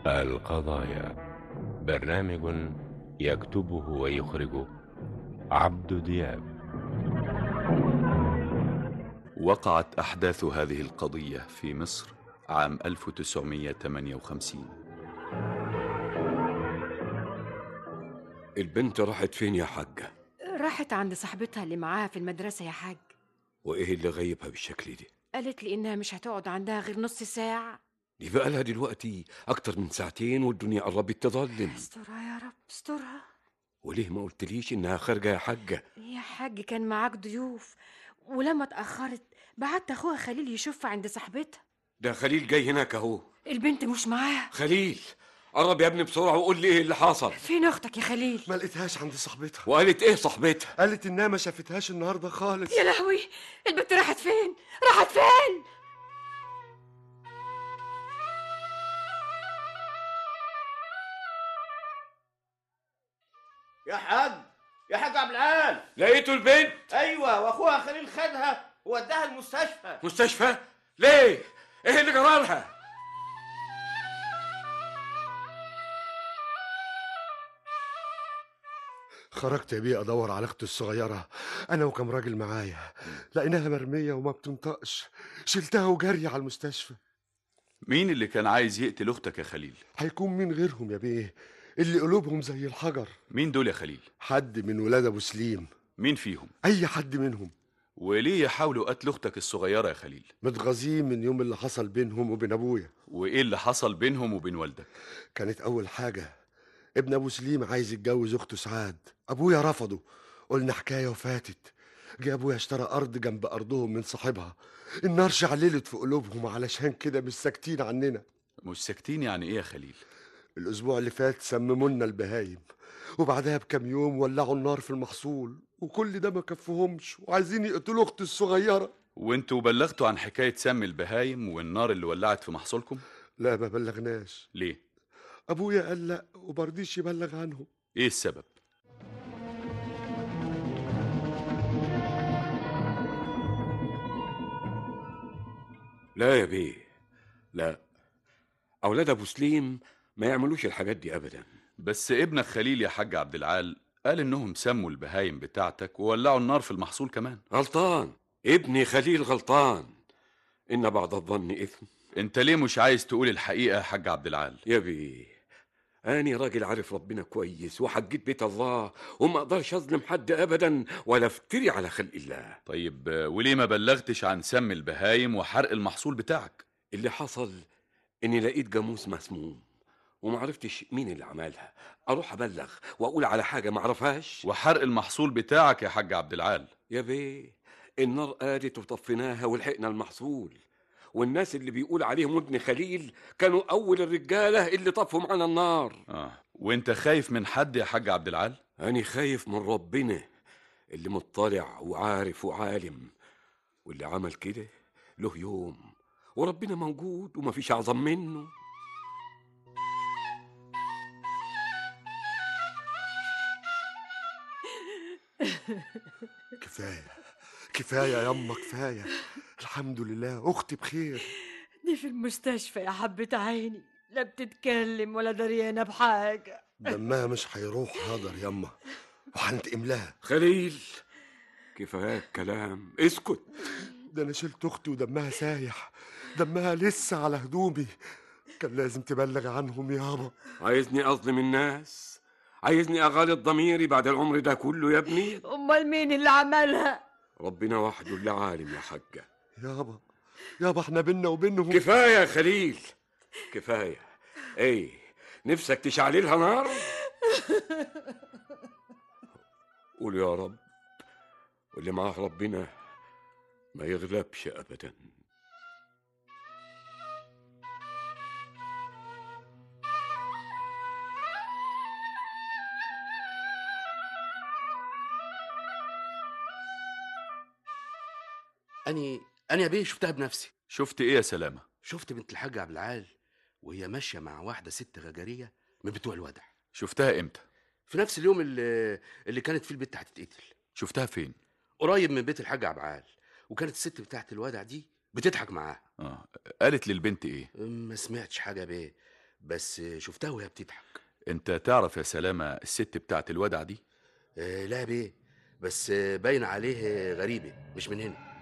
القضايا برنامج يكتبه ويخرجه عبد دياب وقعت أحداث هذه القضية في مصر عام 1958 البنت راحت فين يا حاجة؟ راحت عند صاحبتها اللي معاها في المدرسة يا حاج وإيه اللي غيبها بالشكل ده؟ قالت لي إنها مش هتقعد عندها غير نص ساعة دي بقى لها دلوقتي أكتر من ساعتين والدنيا قربت تظلم استرها يا رب استرها وليه ما قلتليش إنها خارجة يا حاجة؟ يا حاج كان معاك ضيوف ولما اتأخرت بعت أخوها خليل يشوفها عند صاحبتها ده خليل جاي هناك أهو البنت مش معاها خليل قرب يا ابني بسرعة وقول لي إيه اللي حصل فين أختك يا خليل ما لقيتهاش عند صاحبتها وقالت إيه صاحبتها؟ قالت انها ما شافتهاش النهارده خالص يا لهوي البنت راحت فين راحت فين يا حاج يا حاج عبد العال لقيتوا البنت؟ ايوه واخوها خليل خدها ووداها المستشفى مستشفى؟ ليه؟ إيه اللي جرالها؟ خرجت يا بيه ادور على اختي الصغيره انا وكم راجل معايا لقيناها مرميه وما بتنطقش شلتها وجري على المستشفى مين اللي كان عايز يقتل أختك يا خليل؟ هيكون مين غيرهم يا بيه اللي قلوبهم زي الحجر مين دول يا خليل؟ حد من ولاد ابو سليم مين فيهم؟ اي حد منهم وليه يحاولوا قتل أختك الصغيرة يا خليل؟ متغاظين من يوم اللي حصل بينهم وبين ابويا وإيه اللي حصل بينهم وبين والدك؟ كانت اول حاجه ابن ابو سليم عايز يتجوز اخته سعاد ابويا رفضه قلنا حكايه وفاتت جه ابويا اشترى ارض جنب ارضهم من صاحبها النار شعللت في قلوبهم علشان كده مش ساكتين عننا مش ساكتين يعني إيه يا خليل؟ الاسبوع اللي فات سممونا البهايم وبعدها بكام يوم ولعوا النار في المحصول وكل ده ما كفهمش وعايزين يقتلوا اختي الصغيره وانتوا بلغتوا عن حكاية سم البهايم والنار اللي ولعت في محصولكم؟ لا ما بلغناش ليه؟ ابويا قال لا ومرضيش يبلغ عنهم إيه السبب؟ لا يا بيه لا أولاد أبو سليم ما يعملوش الحاجات دي أبدا بس ابنك خليل يا حاج عبد العال قال إنهم سموا البهايم بتاعتك وولعوا النار في المحصول كمان غلطان ابني خليل غلطان إن بعض الظن إثم انت ليه مش عايز تقول الحقيقة يا حاج عبد العال؟ يا بيه أنا راجل عارف ربنا كويس وحجيت بيت الله وما أقدرش أظلم حد أبدا ولا أفتري على خلق الله طيب آه، وليه ما بلغتش عن سم البهايم وحرق المحصول بتاعك؟ اللي حصل إني لقيت جاموس مسموم ومعرفتش مين اللي عملها أروح أبلغ وأقول على حاجة معرفهاش وحرق المحصول بتاعك يا حاج عبد العال يا بيه النار قادت وطفيناها ولحقنا المحصول والناس اللي بيقول عليهم ابن خليل كانوا أول الرجالة اللي طفوا معانا النار اه وانت خايف من حد يا حاج عبد العال؟ أنا خايف من ربنا اللي مطلع وعارف وعالم واللي عمل كده له يوم وربنا موجود ومفيش أعظم منه كفايه كفايه يا يما كفايه الحمد لله اختي بخير دي في المستشفى يا حبة عيني لا بتتكلم ولا دريانة بحاجة دمها مش هيروح هدر يما وهنتقم لها خليل كفاية كلام اسكت ده انا شلت اختي ودمها سايح دمها لسه على هدومي كان لازم تبلغ عنهم يابا عايزني أظلم الناس عايزني أغالط ضميري بعد العمر ده كله يا ابني أمال مين اللي عملها ربنا وحده اللي عالم يا حاجة يابا يابا احنا بينا وبينهم كفاية يا خليل كفاية ايه نفسك تشعللها نار قول يا رب واللي معاه ربنا ما يغلبش أبدا أني أنا يا بيه شفتها بنفسي شفت ايه يا سلامة؟ شفت بنت الحاج عبد العال وهي ماشية مع واحدة ست غجرية من بتوع الودع شفتها امتى؟ في نفس اليوم اللي, اللي كانت فيه البت هتتقتل شفتها فين؟ قريب من بيت الحاج عبد العال وكانت الست بتاعت الودع دي بتضحك معاها اه قالت للبنت ايه؟ ما سمعتش حاجة بيه بس شفتها وهي بتضحك انت تعرف يا سلامة الست بتاعت الودع دي آه لا بيه بس باين عليه غريبة مش من هنا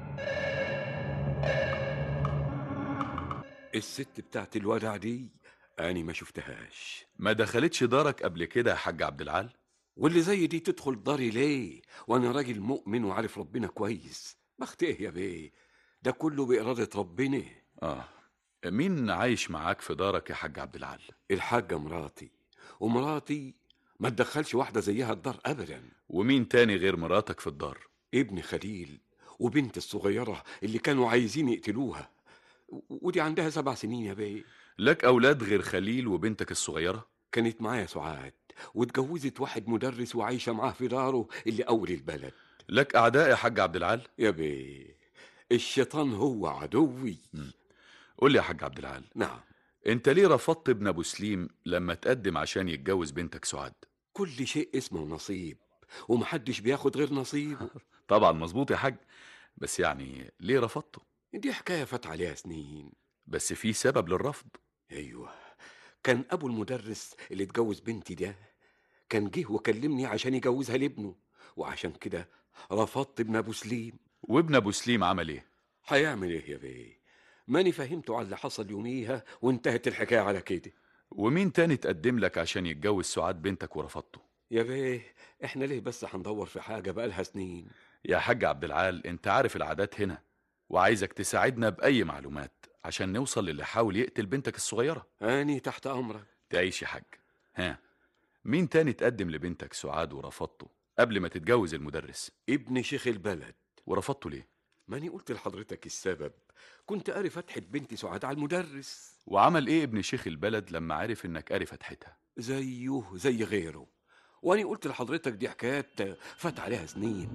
الست بتاعت الودع دي أنا ما شفتهاش ما دخلتش دارك قبل كده يا حاج عبد العال واللي زي دي تدخل داري ليه وانا راجل مؤمن وعارف ربنا كويس بخت ايه يا بيه ده كله بإرادة ربنا اه مين عايش معاك في دارك يا حاج عبد العال الحاجة مراتي ومراتي ما تدخلش واحدة زيها الدار أبدا ومين تاني غير مراتك في الدار ابن خليل وبنت الصغيرة اللي كانوا عايزين يقتلوها و- ودي عندها سبع سنين يا بيه لك اولاد غير خليل وبنتك الصغيرة كانت معايا سعاد واتجوزت واحد مدرس وعايشة معاه في داره اللي أول البلد لك اعداء يا حاج عبد العال يا بيه الشيطان هو عدوي قول لي يا حاج عبد العال نعم انت ليه رفضت ابن ابو سليم لما تقدم عشان يتجوز بنتك سعاد كل شيء اسمه نصيب ومحدش بياخد غير نصيبه طبعا مظبوط يا حاج بس يعني ليه رفضته دي حكاية فات عليها سنين بس في سبب للرفض أيوة كان أبو المدرس اللي اتجوز بنتي ده كان جه وكلمني عشان يجوزها لابنه وعشان كده رفضت ابن أبو سليم وابن ابو سليم عمل ايه هيعمل إيه يا بيه ماني فهمته على اللي حصل يوميها وانتهت الحكاية على كده ومين تاني تقدم لك عشان يتجوز سعاد بنتك ورفضته يا بيه احنا ليه بس هندور في حاجة بقالها سنين يا حاج عبد العال انت عارف العادات هنا وعايزك تساعدنا بأي معلومات عشان نوصل للي حاول يقتل بنتك الصغيرة أني تحت أمرك تعيش يا حاج ها مين تاني تقدم لبنتك سعاد ورفضته قبل ما تتجوز المدرس ابن شيخ البلد ورفضته ليه ماني قلت لحضرتك السبب كنت قاري فتحة بنتي سعاد على المدرس وعمل ايه ابن شيخ البلد لما عرف انك قاري فتحتها زيه زي غيره واني قلت لحضرتك دي حكايات فات عليها سنين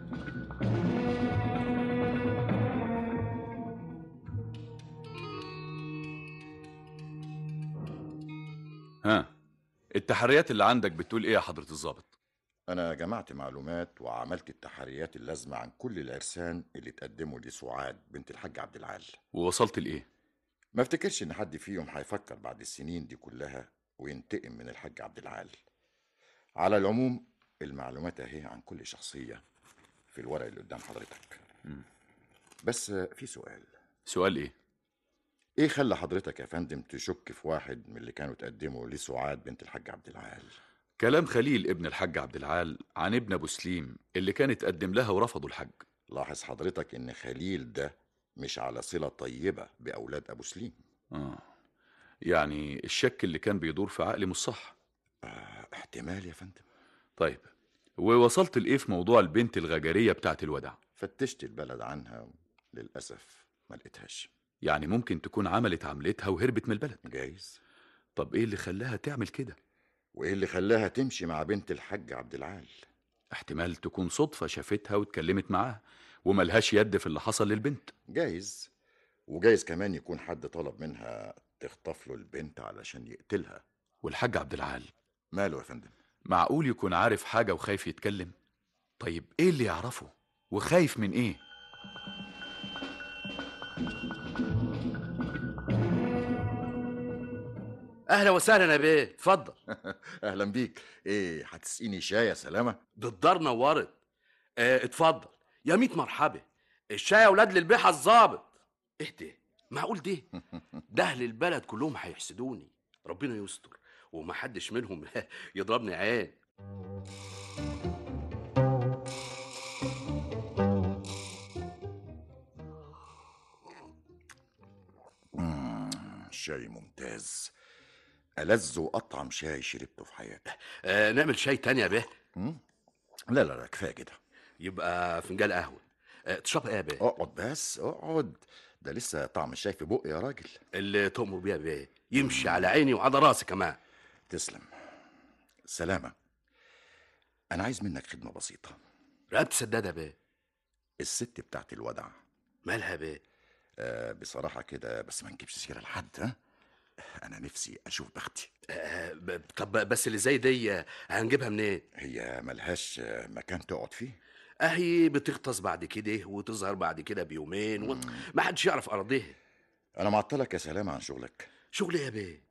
ها التحريات اللي عندك بتقول ايه يا حضرة الضابط أنا جمعت معلومات وعملت التحريات اللازمة عن كل العرسان اللي تقدموا لسعاد بنت الحاج عبد العال ووصلت لايه ما افتكرش إن حد فيهم هيفكر بعد السنين دي كلها وينتقم من الحاج عبد العال على العموم المعلومات أهي عن كل شخصية في الورق اللي قدام حضرتك بس في سؤال سؤال ايه ايه خلى حضرتك يا فندم تشك في واحد من اللي كانوا تقدموا لسعاد بنت الحاج عبد العال كلام خليل ابن الحاج عبد العال عن ابن ابو سليم اللي كان اتقدم لها ورفضوا الحج لاحظ حضرتك ان خليل ده مش على صلة طيبة بأولاد أبو سليم اه يعني الشك اللي كان بيدور في عقلي مش صح آه احتمال يا فندم طيب ووصلت لايه في موضوع البنت الغجرية بتاعت الودع فتشت البلد عنها للأسف ما لقيتهاش يعني ممكن تكون عملت عملتها وهربت من البلد جايز طب ايه اللي خلاها تعمل كده وايه اللي خلاها تمشي مع بنت الحاج عبد العال احتمال تكون صدفة شافتها واتكلمت معاها وملهاش يد في اللي حصل للبنت جايز وجايز كمان يكون حد طلب منها تخطف له البنت علشان يقتلها والحاج عبد العال ماله يا فندم معقول يكون عارف حاجة وخايف يتكلم طيب ايه اللي يعرفه وخايف من ايه اهلا وسهلا يا بيه اتفضل اهلا بيك ايه هتسقيني شاي يا سلامه ده الدار نورت اه اتفضل يا ميت مرحبا الشاي يا ولاد للبيحة الظابط اهدى معقول ده ده اهل البلد كلهم هيحسدوني ربنا يستر ومحدش منهم يضربني عين مم، شاي ممتاز ألذ وأطعم شاي شربته في حياتي اه نعمل شاي تاني يا بيه مم؟ لا لا لا كفايه كده يبقى فنجان قهوة اه تشرب ايه يا بيه اقعد بس اقعد ده لسه طعم الشاي في بقي يا راجل اللي تؤمر بيها يا بيه يمشي على عيني وعلى راسي كمان تسلم سلامة أنا عايز منك خدمة بسيطة رقبت سدادة يا بيه الست بتاعت الودع مالها يا بيه آه بصراحة كده بس ما نجيبش سيرة لحد ها أنا نفسي أشوف بختي اه ب- طب بس اللي زي دي آه، هنجيبها منين هي ملهاش آه، مكان تقعد فيه اهي بتغطس بعد كده وتظهر بعد كده بيومين وما حدش يعرف اراضيها أنا معطلك يا سلامة عن شغلك شغل ايه يا بيه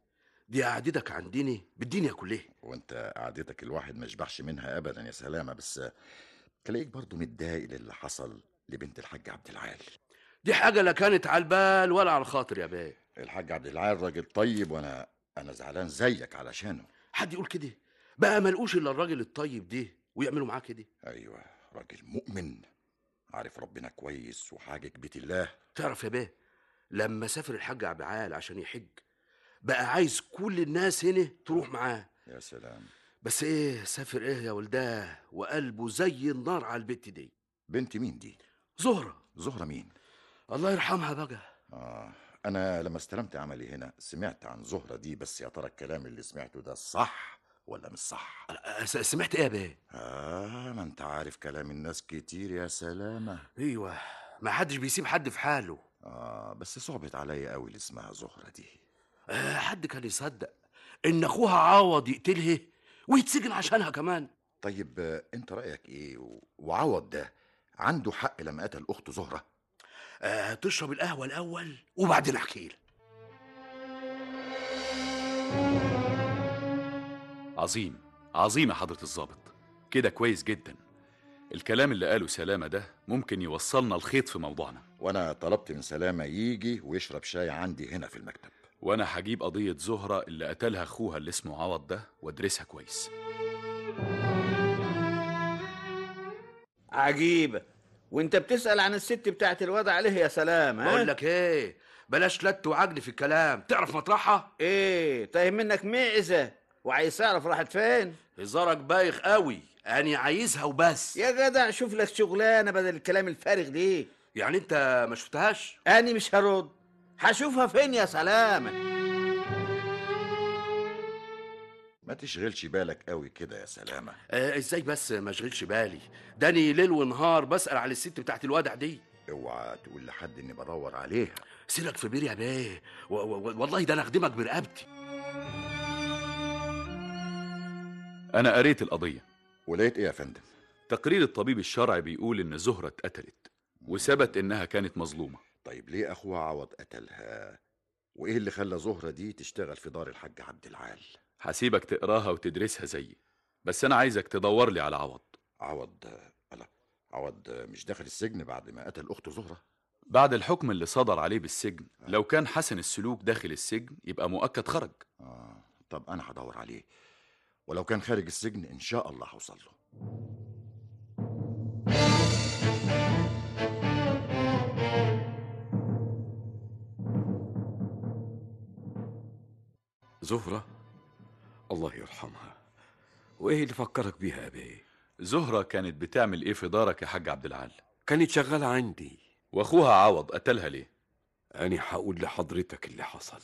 دي قعدتك عندني بالدنيا كلها وانت قعدتك الواحد ما يشبعش منها ابدا يا سلامه بس تلاقيك برضه متضايق للي حصل لبنت الحاج عبد العال دي حاجه لا كانت على البال ولا على الخاطر يا بيه الحاج عبد العال راجل طيب وانا انا زعلان زيك علشانه حد يقول كده بقى ملقوش الا الراجل الطيب ده ويعملوا معاه كده ايوه راجل مؤمن عارف ربنا كويس وحاجة بيت الله تعرف يا بيه لما سافر الحاج عبد العال عشان يحج بقى عايز كل الناس هنا تروح معاه يا سلام بس ايه سافر ايه يا ولداه وقلبه زي النار على البت دي بنت مين دي زهرة زهرة مين الله يرحمها بقى آه أنا لما استلمت عملي هنا سمعت عن زهرة دي بس يا ترى الكلام اللي سمعته ده صح ولا مش صح؟ أه، س- سمعت ايه يا بيه آه ما أنت عارف كلام الناس كتير يا سلامة ايوه ما حدش بيسيب حد في حاله آه بس صعبت عليا قوي اللي اسمها زهرة دي آه حد كان يصدق ان اخوها عوض يقتلها ويتسجن عشانها كمان طيب آه، أنت رأيك إيه و- وعوض ده عنده حق لما قتل أخته زهرة؟ آه تشرب القهوه الاول وبعدين احكي لك عظيم عظيم يا حضرة الضابط كده كويس جدا الكلام اللي قاله سلامة ده ممكن يوصلنا الخيط في موضوعنا وأنا طلبت من سلامة يجي ويشرب شاي عندي هنا في المكتب وانا هجيب قضية زهرة اللي قتلها اخوها اللي اسمه عوض ده وادرسها كويس عجيبة وانت بتسأل عن الست بتاعت الوضع عليه يا سلام ها؟ بقول لك ايه بلاش لت وعجل في الكلام تعرف مطرحها ايه طيب منك معزة وعايز تعرف راحت فين هزارك بايخ قوي انا عايزها وبس يا جدع شوف لك شغلانة بدل الكلام الفارغ دي يعني انت ما شفتهاش أنا مش هرد هشوفها فين يا سلامة ما تشغلش بالك قوي كده يا سلامة آه ازاي بس ما اشغلش بالي داني ليل ونهار بسأل على الست بتاعت الودع دي اوعى تقول لحد اني بدور عليها سيرك في بير يا بيه و- و- والله ده انا اخدمك برقبتي انا قريت القضية ولقيت ايه يا فندم تقرير الطبيب الشرعي بيقول ان زهرة اتقتلت وثبت انها كانت مظلومة طيب ليه اخوها عوض قتلها وايه اللي خلى زهرة دي تشتغل في دار الحاج عبد العال هسيبك تقراها وتدرسها زيي بس انا عايزك تدور لي على عوض عوض لا عوض مش دخل السجن بعد ما قتل اخته زهرة بعد الحكم اللي صدر عليه بالسجن لو كان حسن السلوك داخل السجن يبقى مؤكد خرج اه طب انا هدور عليه ولو كان خارج السجن ان شاء الله هوصل له زهرة الله يرحمها وايه اللي فكرك بيها يا بيه زهرة كانت بتعمل ايه في دارك يا حاج عبد العال كانت شغالة عندي واخوها عوض قتلها ليه أنا هقول لحضرتك اللي حصل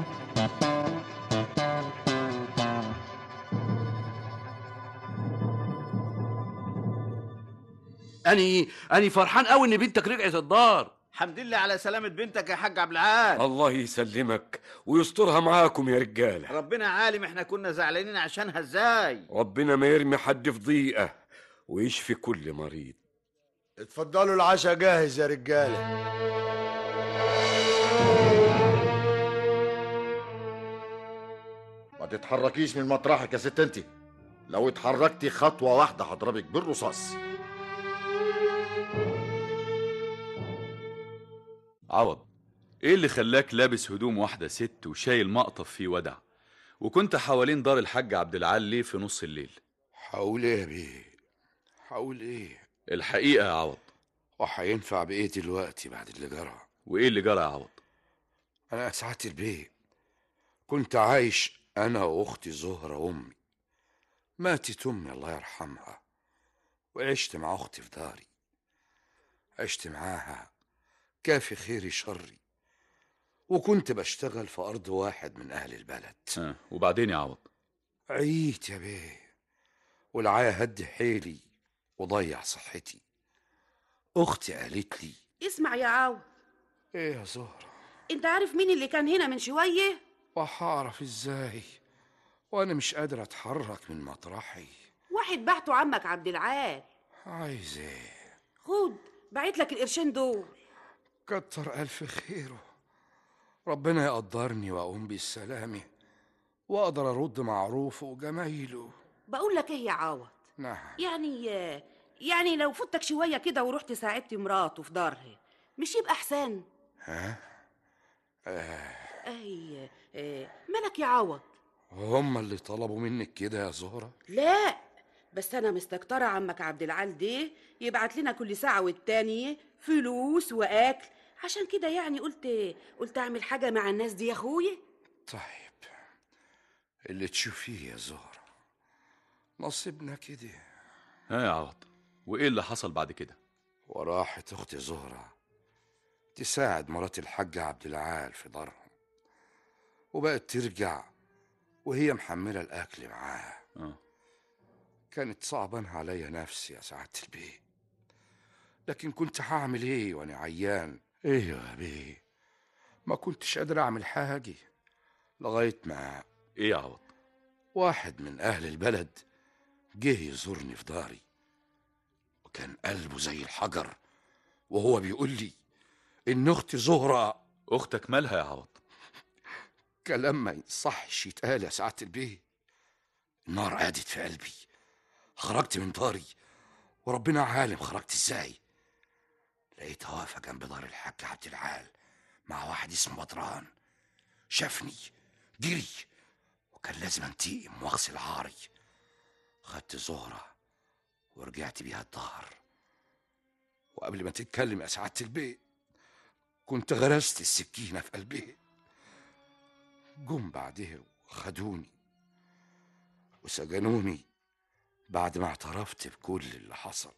اني اني فرحان قوي ان بنتك رجعت الدار الحمد لله على سلامة بنتك يا حاج عبد العال الله يسلمك ويسترها معاكم يا رجالة ربنا عالم احنا كنا زعلانين عشانها ازاي ربنا ما يرمي حد في ضيقة ويشفي كل مريض اتفضلوا العشاء جاهز يا رجاله ما تتحركيش من مطرحك يا ست انت لو اتحركتي خطوة واحدة هضربك بالرصاص عوض ايه اللي خلاك لابس هدوم واحدة ست وشايل مقطف فيه ودع وكنت حوالين دار الحاج عبد العال ليه في نص الليل حاول ايه يا بيه حاول ايه الحقيقة يا عوض وهينفع بايه دلوقتي بعد اللي جرى وايه اللي جرى يا عوض انا يا سعادة البيه كنت عايش انا واختي زهرة وامي ماتت امي الله يرحمها وعشت مع اختي في داري عشت معاها كافي خيري شري وكنت بشتغل في ارض واحد من اهل البلد آه. وبعدين يا عوض عييت يا بيه والعيا هد حيلي وضيع صحتي اختي قالت لي اسمع يا عو ايه يا زهرة انت عارف مين اللي كان هنا من شوية وهعرف ازاي وانا مش قادر اتحرك من مطرحي واحد بعته عمك عبد العال عايز ايه خد بعت لك القرشين دول كتر الف خيره ربنا يقدرني واقوم بالسلامه واقدر ارد معروفه وجمايله بقول لك ايه يا عوض نعم يعني يعني لو فتك شويه كده ورحت ساعدت مراته في دارها مش يبقى احسن ها آه اي آه، مالك يا عوض هم اللي طلبوا منك كده يا زهرة لا بس انا مستكتره عمك عبد العال ده يبعت لنا كل ساعه والتانيه فلوس واكل عشان كده يعني قلت قلت اعمل حاجه مع الناس دي يا اخويا طيب اللي تشوفيه يا زهرة نصيبنا كده ها يا عوض وايه اللي حصل بعد كده وراحت اختي زهرة تساعد مرات الحاج عبد العال في دارهم وبقت ترجع وهي محملة الأكل معاها اه كانت صعبان عليا نفسي يا سعادة البيه لكن كنت هعمل ايه وانا عيان ايوه يا بيه ما كنتش قادر اعمل حاجة لغاية ما ايه يا عوض واحد من اهل البلد جه يزورني في داري وكان قلبه زي الحجر وهو بيقول لي ان اختي زهرة اختك مالها يا عوض كلام ما يصحش يتقال يا سعادة البيه النار قادت في قلبي خرجت من داري وربنا عالم خرجت ازاي لقيتها واقفة جنب دار الحاج عبد العال مع واحد اسمه بدران شافني جري وكان لازم انتقم واغسل عاري خدت زهرة ورجعت بيها الدار وقبل ما تتكلم يا سعادة البيه كنت غرست السكينة في قلبها جم بعدها وخدوني وسجنوني بعد ما اعترفت بكل اللي حصل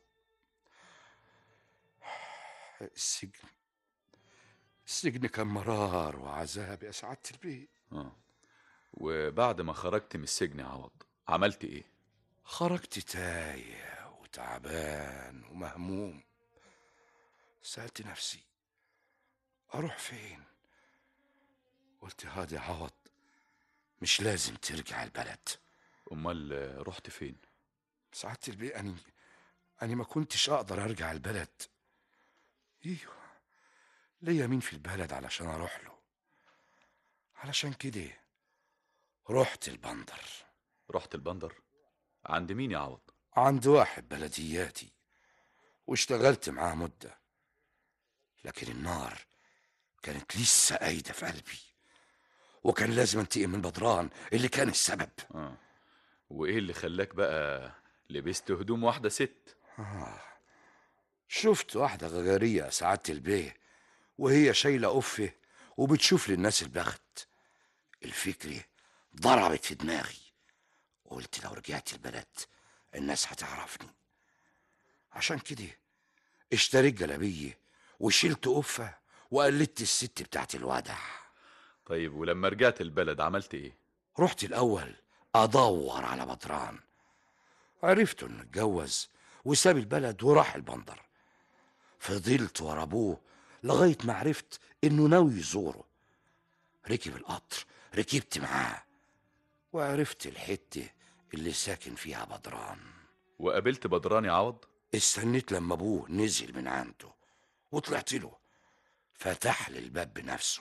السجن السجن كان مرار وعذاب يا سعادة البيه اه وبعد ما خرجت من السجن يا عوض عملت ايه خرجت تايه وتعبان ومهموم سألت نفسي أروح فين قلت هادي عوض مش لازم ترجع البلد امال آه، رحت فين سعادة البيه أني أني ما كنتش أقدر أرجع البلد أيوه ليا مين في البلد علشان أروح له علشان كده رحت البندر رحت البندر عند مين يا عوض عند واحد بلدياتي واشتغلت معاه مدة لكن النار كانت لسه قايدة في قلبي وكان لازم انتقم من بدران اللي كان السبب اه وايه اللي خلاك بقى لبست هدوم واحده ست آه. شفت واحدة غجرية سعادة البيه وهي شايلة قفة وبتشوف للناس البخت الفكرة ضربت في دماغي قلت لو رجعت البلد الناس هتعرفني عشان كده اشتريت جلابية وشلت قفة وقلدت الست بتاعت الودع طيب ولما رجعت البلد عملت ايه رحت الأول أدور على بدران عرفت إنه اتجوز وساب البلد وراح البندر فضلت ورا أبوه لغاية ما عرفت إنه ناوي يزوره ركب القطر ركبت معاه وعرفت الحتة اللي ساكن فيها بدران وقابلت بدران يا عوض استنيت لما أبوه نزل من عنده وطلعت له فتح لي الباب بنفسه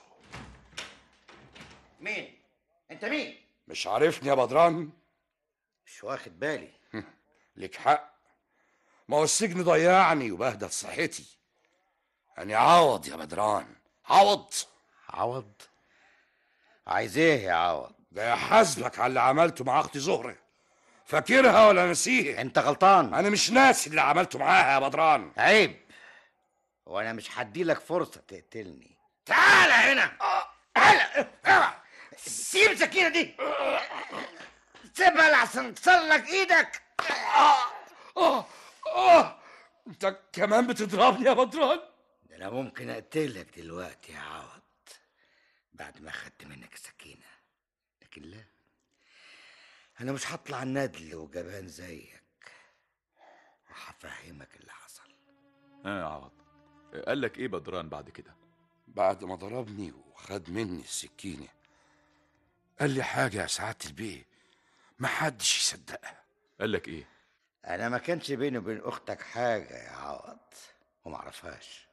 مين انت مين مش عارفني يا بدران مش واخد بالي لك حق ما هو السجن ضيعني وبهدل صحتي يعني عوض يا بدران عوض عوض عايز ايه يا عوض ده يحاسبك على اللي عملته مع اختي زهرة فاكرها ولا نسيها انت غلطان انا مش ناسي اللي عملته معاها يا بدران عيب وانا مش هديلك فرصه تقتلني تعال هنا تعال اوعى. سيب السكينه دي سيبها لحسن تصلك ايدك اه اه انت كمان بتضربني يا بدران ده انا ممكن اقتلك دلوقتي يا عوض بعد ما اخدت منك السكينه لكن لا انا مش هطلع ندل وجبان زيك وهفهمك اللي حصل اه يا عوض قال لك ايه بدران بعد كده بعد ما ضربني وخد مني السكينة قال لي حاجة يا سعادة البيه محدش يصدقها قال لك ايه انا ما كانش بيني وبين اختك حاجه يا عوض ومعرفهاش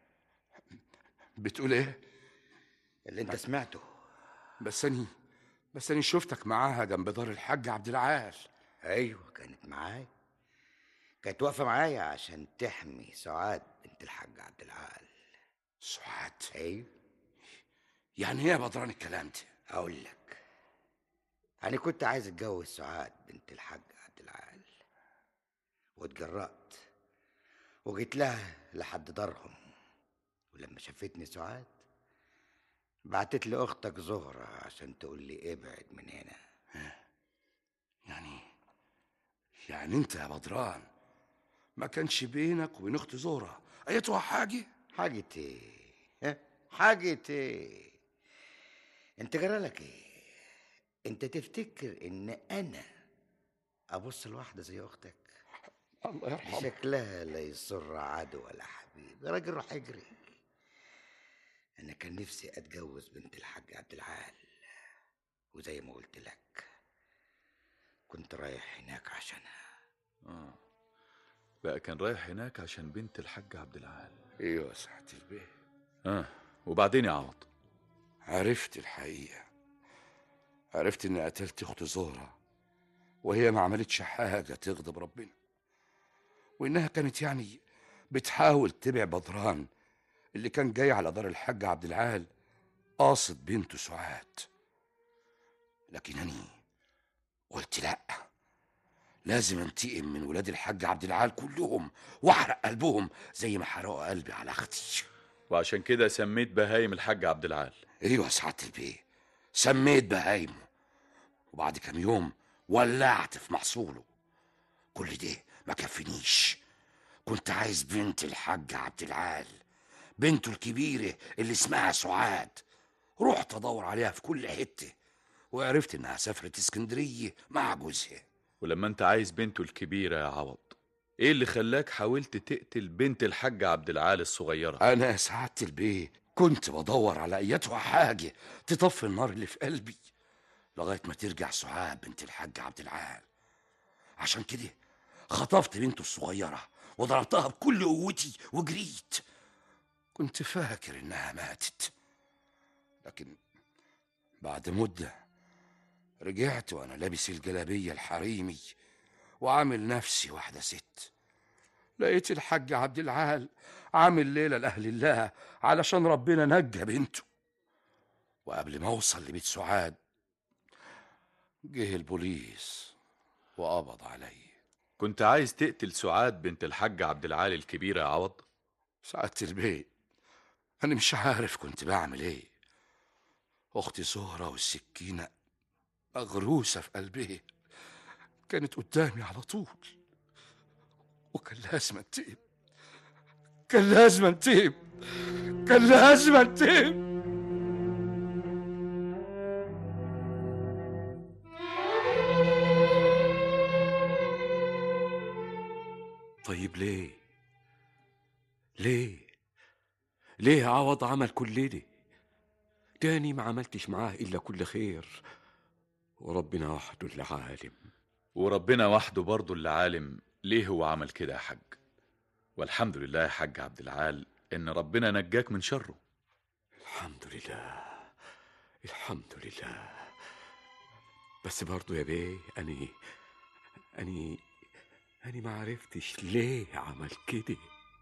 بتقول ايه اللي انت سمعته بس اني بس انا شفتك معاها جنب دار الحاج عبد العال ايوه كانت معايا كانت واقفه معايا عشان تحمي سعاد بنت الحاج عبد العال سعاد ايوه يعني ايه يا بدران الكلام ده اقول لك انا كنت عايز اتجوز سعاد بنت الحاج عبد العال واتجرأت وجيت لها لحد دارهم ولما شافتني سعاد بعتت لي اختك زهرة عشان تقول لي ابعد من هنا يعني يعني انت يا بدران ما كانش بينك وبين اخت زهره ايتها حاجه حاجة ايه ها؟ حاجة ايه انت جرالك ايه انت تفتكر ان انا ابص لواحدة زي اختك الله يرحمه شكلها لا يسر عدو ولا حبيب يا راجل روح اجري انا كان نفسي اتجوز بنت الحاج عبد العال وزي ما قلت لك كنت رايح هناك عشانها آه. بقى كان رايح هناك عشان بنت الحاج عبد العال ايوه يا سعاده البيه اه وبعدين يا عوض عرفت الحقيقه عرفت اني قتلت اخت زهره وهي ما عملتش حاجه تغضب ربنا وانها كانت يعني بتحاول تبع بدران اللي كان جاي على دار الحاج عبد العال قاصد بنته سعاد لكن أني قلت لأ لازم انتقم من ولاد الحاج عبد العال كلهم واحرق قلبهم زي ما حرقوا قلبي على اختي وعشان كده سميت بهايم الحاج عبد العال ايوه يا سعاده البيه سميت بهايمه وبعد كام يوم ولعت في محصوله كل ده ما كفنيش كنت عايز بنت الحاج عبد العال بنته الكبيرة اللي اسمها سعاد رحت ادور عليها في كل حتة وعرفت انها سافرت اسكندرية مع جوزها ولما انت عايز بنته الكبيرة يا عوض ايه اللي خلاك حاولت تقتل بنت الحاج عبد العال الصغيرة انا يا سعادة البيه كنت بدور على ايتها حاجة تطفي النار اللي في قلبي لغاية ما ترجع سعاد بنت الحاج عبد العال عشان كده خطفت بنته الصغيرة وضربتها بكل قوتي وجريت كنت فاكر انها ماتت لكن بعد مدة رجعت وانا لابس الجلابية الحريمي وعامل نفسي واحدة ست لقيت الحاج عبد العال عامل ليلة لأهل الله علشان ربنا نجى بنته وقبل ما اوصل لبيت سعاد جه البوليس وقبض علي كنت عايز تقتل سعاد بنت الحاج عبد العال الكبيرة يا عوض سعادة البيت أنا مش عارف كنت بعمل إيه أختي زهرة والسكينة مغروسة في قلبها كانت قدامي على طول وكان لازم انتقم كان لازم انتقم كان لازم انتقم طيب ليه ليه ليه عوض عمل كل ده تاني ما عملتش معاه إلا كل خير وربنا وحده اللي عالم وربنا وحده برضه اللي عالم ليه هو عمل كده يا حاج والحمد لله يا حاج عبد العال ان ربنا نجاك من شره الحمد لله الحمد لله بس برضو يا بيه أني أني أني ما عرفتش ليه عمل كده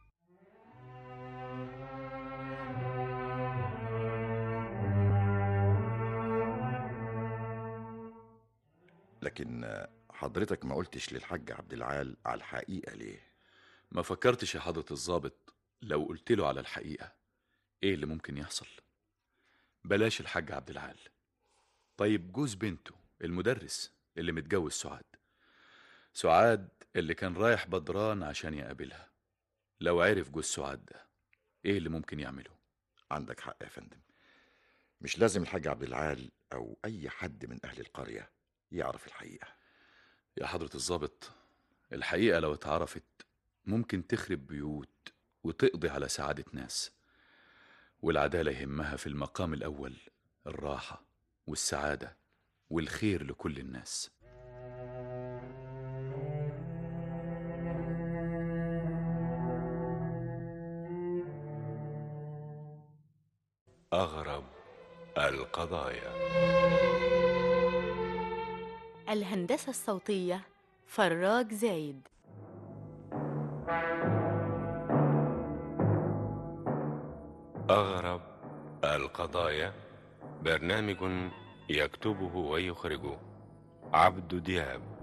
لكن حضرتك ما قلتش للحاج عبد العال على الحقيقة ليه ما فكرتش يا حضرة الضابط لو قلت له على الحقيقة ايه اللي ممكن يحصل بلاش الحاج عبد العال طيب جوز بنته المدرس اللي متجوز سعاد سعاد اللي كان رايح بدران عشان يقابلها لو عرف جوز سعاد ده ايه اللي ممكن يعمله عندك حق يا فندم مش لازم الحاج عبد العال أو أي حد من أهل القرية يعرف الحقيقة يا حضرة الضابط الحقيقة لو اتعرفت ممكن تخرب بيوت وتقضي على سعادة ناس والعدالة يهمها في المقام الأول الراحة والسعادة والخير لكل الناس أغرب القضايا الهندسة الصوتية فراج زايد أغرب القضايا برنامج يكتبه ويخرجه عبد دياب